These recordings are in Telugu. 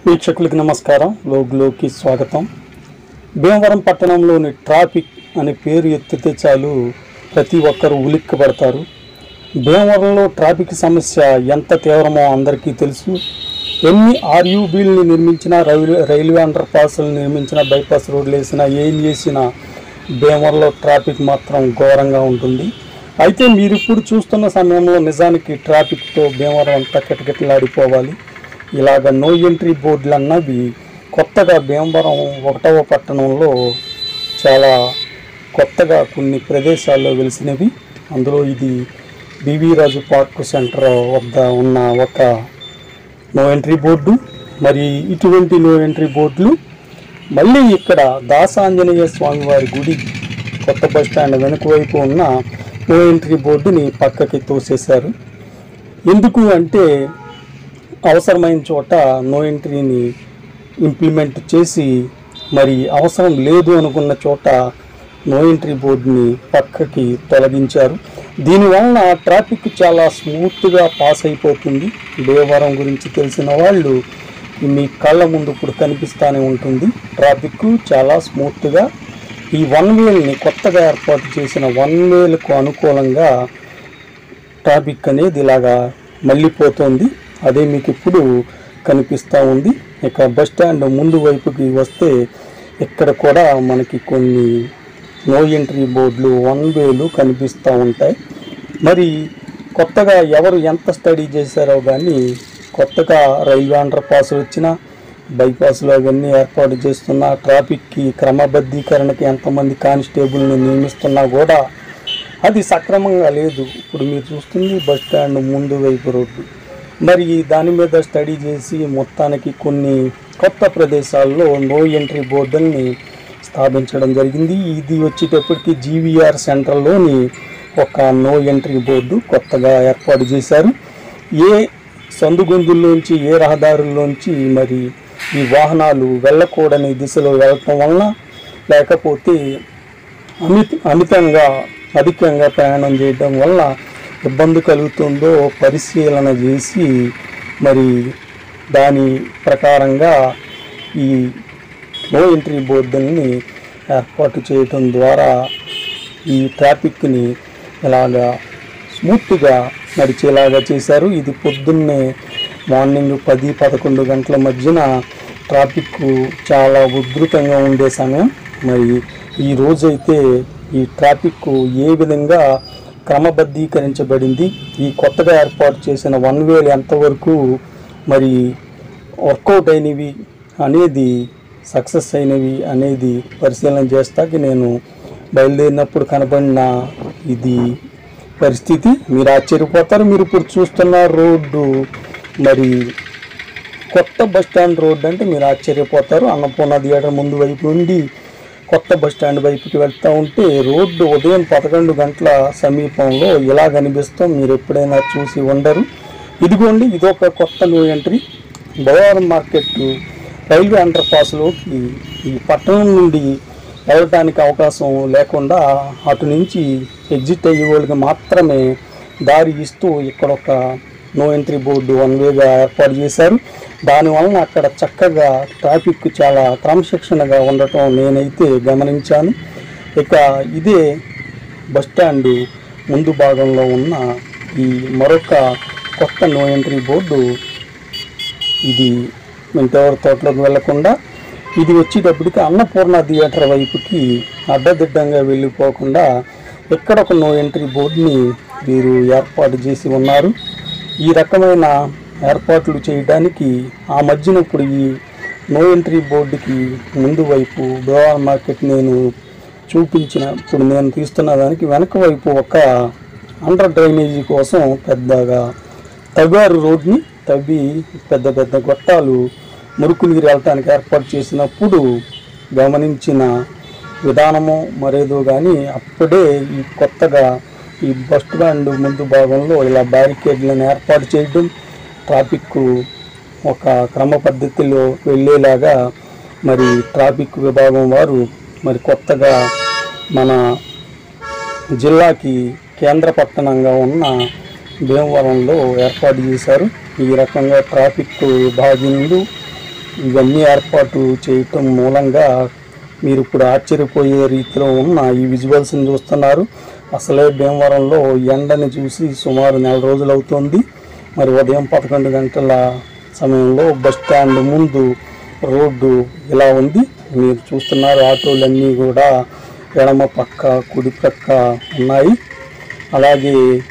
వీక్షకులకు నమస్కారం లోగ్లోకి స్వాగతం భీమవరం పట్టణంలోని ట్రాఫిక్ అనే పేరు ఎత్తితే చాలు ప్రతి ఒక్కరూ ఉలిక్కిపడతారు భీమవరంలో ట్రాఫిక్ సమస్య ఎంత తీవ్రమో అందరికీ తెలుసు ఎన్ని ఆర్యూబీల్ని నిర్మించినా రైల్వే రైల్వే అండర్ పాస్లు నిర్మించిన బైపాస్ రోడ్లు వేసినా ఏం చేసినా భీమవరంలో ట్రాఫిక్ మాత్రం ఘోరంగా ఉంటుంది అయితే మీరు ఇప్పుడు చూస్తున్న సమయంలో నిజానికి ట్రాఫిక్తో భీమవరం అంతా కిటకిటలాడిపోవాలి ఇలాగ నో ఎంట్రీ బోర్డులు అన్నవి కొత్తగా భీమవరం ఒకటవ పట్టణంలో చాలా కొత్తగా కొన్ని ప్రదేశాల్లో వెలిసినవి అందులో ఇది బీవీ రాజు పార్క్ సెంటర్ వద్ద ఉన్న ఒక నో ఎంట్రీ బోర్డు మరి ఇటువంటి నో ఎంట్రీ బోర్డులు మళ్ళీ ఇక్కడ దాసాంజనేయ స్వామి వారి గుడి కొత్త బస్ స్టాండ్ వెనుక వైపు ఉన్న నో ఎంట్రీ బోర్డుని పక్కకి తోసేశారు ఎందుకు అంటే అవసరమైన చోట నో ఎంట్రీని ఇంప్లిమెంట్ చేసి మరి అవసరం లేదు అనుకున్న చోట నో ఎంట్రీ బోర్డుని పక్కకి తొలగించారు దీనివలన ట్రాఫిక్ చాలా స్మూత్గా పాస్ అయిపోతుంది దేవరం గురించి తెలిసిన వాళ్ళు మీ కళ్ళ ముందు ఇప్పుడు కనిపిస్తూనే ఉంటుంది ట్రాఫిక్ చాలా స్మూత్గా ఈ వన్ వేల్ని కొత్తగా ఏర్పాటు చేసిన వన్ వేలకు అనుకూలంగా ట్రాఫిక్ అనేది ఇలాగా మళ్ళీపోతుంది అదే మీకు ఇప్పుడు కనిపిస్తూ ఉంది ఇక బస్ స్టాండ్ ముందు వైపుకి వస్తే ఇక్కడ కూడా మనకి కొన్ని నో ఎంట్రీ బోర్డులు వన్ వేలు కనిపిస్తూ ఉంటాయి మరి కొత్తగా ఎవరు ఎంత స్టడీ చేశారో కానీ కొత్తగా రైల్వే అండర్ పాస్ వచ్చినా బైపాస్లో అవన్నీ ఏర్పాటు చేస్తున్నా ట్రాఫిక్కి క్రమబద్ధీకరణకి ఎంతమంది కానిస్టేబుల్ని నియమిస్తున్నా కూడా అది సక్రమంగా లేదు ఇప్పుడు మీరు చూస్తుంది బస్ స్టాండ్ ముందు వైపు రోడ్డు మరి దాని మీద స్టడీ చేసి మొత్తానికి కొన్ని కొత్త ప్రదేశాల్లో నో ఎంట్రీ బోర్డుల్ని స్థాపించడం జరిగింది ఇది వచ్చేటప్పటికి జీవీఆర్ సెంటర్లోని ఒక నో ఎంట్రీ బోర్డు కొత్తగా ఏర్పాటు చేశారు ఏ సందుగొందుల్లోంచి ఏ రహదారుల్లోంచి మరి ఈ వాహనాలు వెళ్ళకూడని దిశలో వెళ్ళటం వలన లేకపోతే అమిత అమితంగా అధికంగా ప్రయాణం చేయడం వల్ల ఇబ్బంది కలుగుతుందో పరిశీలన చేసి మరి దాని ప్రకారంగా ఈ నో ఎంట్రీ బోర్డుల్ని ఏర్పాటు చేయటం ద్వారా ఈ ట్రాఫిక్ని ఇలాగా స్మూత్గా నడిచేలాగా చేశారు ఇది పొద్దున్నే మార్నింగ్ పది పదకొండు గంటల మధ్యన ట్రాఫిక్ చాలా ఉధృతంగా ఉండే సమయం మరి ఈ రోజైతే ఈ ట్రాఫిక్ ఏ విధంగా క్రమబద్ధీకరించబడింది ఈ కొత్తగా ఏర్పాటు చేసిన వన్ వేలు ఎంతవరకు మరి వర్కౌట్ అయినవి అనేది సక్సెస్ అయినవి అనేది పరిశీలన చేస్తాకి నేను బయలుదేరినప్పుడు కనబడిన ఇది పరిస్థితి మీరు ఆశ్చర్యపోతారు మీరు ఇప్పుడు చూస్తున్న రోడ్డు మరి కొత్త బస్ స్టాండ్ రోడ్డు అంటే మీరు ఆశ్చర్యపోతారు అన్నపూర్ణ థియేటర్ ముందు వైపు నుండి కొత్త బస్ స్టాండ్ వైపుకి వెళ్తూ ఉంటే రోడ్డు ఉదయం పదకొండు గంటల సమీపంలో ఇలా కనిపిస్తాం మీరు ఎప్పుడైనా చూసి ఉండరు ఇదిగోండి ఇదొక కొత్త new entry Bolavaram market railway under పాస్లోకి ఈ పట్టణం నుండి వెళ్ళటానికి అవకాశం లేకుండా అటు నుంచి ఎగ్జిట్ అయ్యే వాళ్ళకి మాత్రమే దారి ఇస్తూ ఇక్కడ ఒక నో ఎంట్రీ బోర్డు వన్ వేగా ఏర్పాటు చేశారు దానివలన అక్కడ చక్కగా ట్రాఫిక్ చాలా క్రమశిక్షణగా ఉండటం నేనైతే గమనించాను ఇక ఇదే బస్ స్టాండ్ ముందు భాగంలో ఉన్న ఈ మరొక కొత్త నో ఎంట్రీ బోర్డు ఇది మెంటవర్ తోటలోకి వెళ్లకుండా ఇది వచ్చేటప్పటికి అన్నపూర్ణ థియేటర్ వైపుకి అడ్డదిడ్డంగా వెళ్ళిపోకుండా ఇక్కడ ఒక నో ఎంట్రీ బోర్డుని వీరు ఏర్పాటు చేసి ఉన్నారు ఈ రకమైన ఏర్పాట్లు చేయడానికి ఆ మధ్యన ఇప్పుడు ఈ నో ఎంట్రీ బోర్డుకి ముందు వైపు గోవా మార్కెట్ నేను చూపించిన ఇప్పుడు నేను తీస్తున్న దానికి వెనక వైపు ఒక అండర్ డ్రైనేజీ కోసం పెద్దగా తవ్వారు రోడ్ని తవ్వి పెద్ద పెద్ద గొట్టాలు మురుకు నీరు వెళ్ళటానికి ఏర్పాటు చేసినప్పుడు గమనించిన విధానము మరేదో కానీ అప్పుడే ఈ కొత్తగా ఈ బస్ స్టాండ్ ముందు భాగంలో ఇలా బ్యారికేడ్లను ఏర్పాటు చేయడం ట్రాఫిక్ ఒక క్రమ పద్ధతిలో వెళ్ళేలాగా మరి ట్రాఫిక్ విభాగం వారు మరి కొత్తగా మన జిల్లాకి కేంద్ర పట్టణంగా ఉన్న భీమవరంలో ఏర్పాటు చేశారు ఈ రకంగా ట్రాఫిక్ విభాగీయులు ఇవన్నీ ఏర్పాటు చేయటం మూలంగా మీరు ఇప్పుడు ఆశ్చర్యపోయే రీతిలో ఉన్న ఈ విజువల్స్ని చూస్తున్నారు అసలే భీమవరంలో ఎండని చూసి సుమారు నెల రోజులు అవుతుంది మరి ఉదయం పదకొండు గంటల సమయంలో బస్ స్టాండ్ ముందు రోడ్డు ఇలా ఉంది మీరు చూస్తున్నారు ఆటోలన్నీ కూడా ఎడమ పక్క కుడి పక్క ఉన్నాయి అలాగే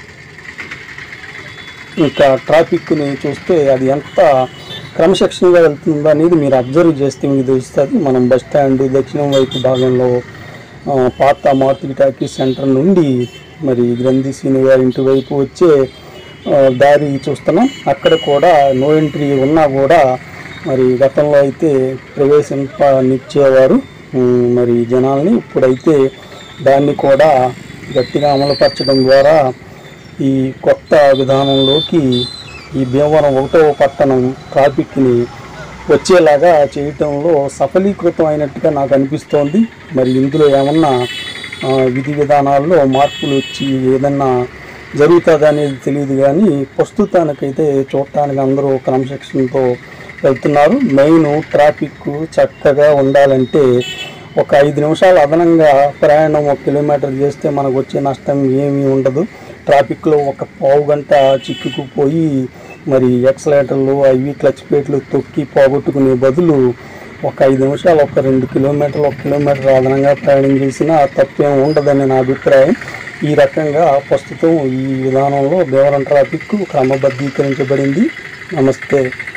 ఇంకా ట్రాఫిక్ని చూస్తే అది ఎంత క్రమశిక్షణగా వెళ్తుందో అనేది మీరు అబ్జర్వ్ చేస్తే మీకు తెలుస్తుంది మనం బస్ స్టాండ్ దక్షిణం వైపు భాగంలో ఆ, పాత మార్కెట్ టాకీ సెంటర్ నుండి మరి గ్రంథి సీని గారి ఇంటి వైపు వచ్చే ఆ, దారి చూస్తున్నాం అక్కడ కూడా నో ఎంట్రీ ఉన్నా కూడా మరి గతంలో అయితే ప్రవేశింపనిచ్చేవారు ఉమ్, మరి జనాల్ని ఇప్పుడైతే దాన్ని కూడా గట్టిగా అమలుపరచడం ద్వారా ఈ కొత్త విధానంలోకి ఈ భీమవరం ఒకటవ పట్టణం ట్రాఫిక్ని వచ్చేలాగా చేయటంలో సఫలీకృతం అయినట్టుగా నాకు అనిపిస్తోంది మరి ఇందులో ఏమన్నా ఆ, విధి విధానాల్లో మార్పులు వచ్చి ఏదన్నా జరుగుతుందా అనేది తెలియదు కానీ ప్రస్తుతానికైతే చూడటానికి అందరూ క్రమశిక్షణతో వెళ్తున్నారు మెయిన్ ట్రాఫిక్ చక్కగా ఉండాలంటే ఒక ఐదు నిమిషాలు అదనంగా ప్రయాణం ఒక కిలోమీటర్ చేస్తే మనకు వచ్చే నష్టం ఏమీ ఉండదు ట్రాఫిక్లో ఒక పావు గంట చిక్కుకుపోయి మరి ఎక్సలేటర్లు అవి క్లచ్ ప్లేట్లు తొక్కి పోగొట్టుకునే బదులు ఒక ఐదు నిమిషాలు ఒక రెండు కిలోమీటర్లు ఒక కిలోమీటర్ అదనంగా ప్రయాణం చేసినా తప్పేం ఉండదని నా అభిప్రాయం ఈ రకంగా ప్రస్తుతం ఈ విధానంలో దేవరం ట్రాఫిక్ క్రమబద్ధీకరించబడింది నమస్తే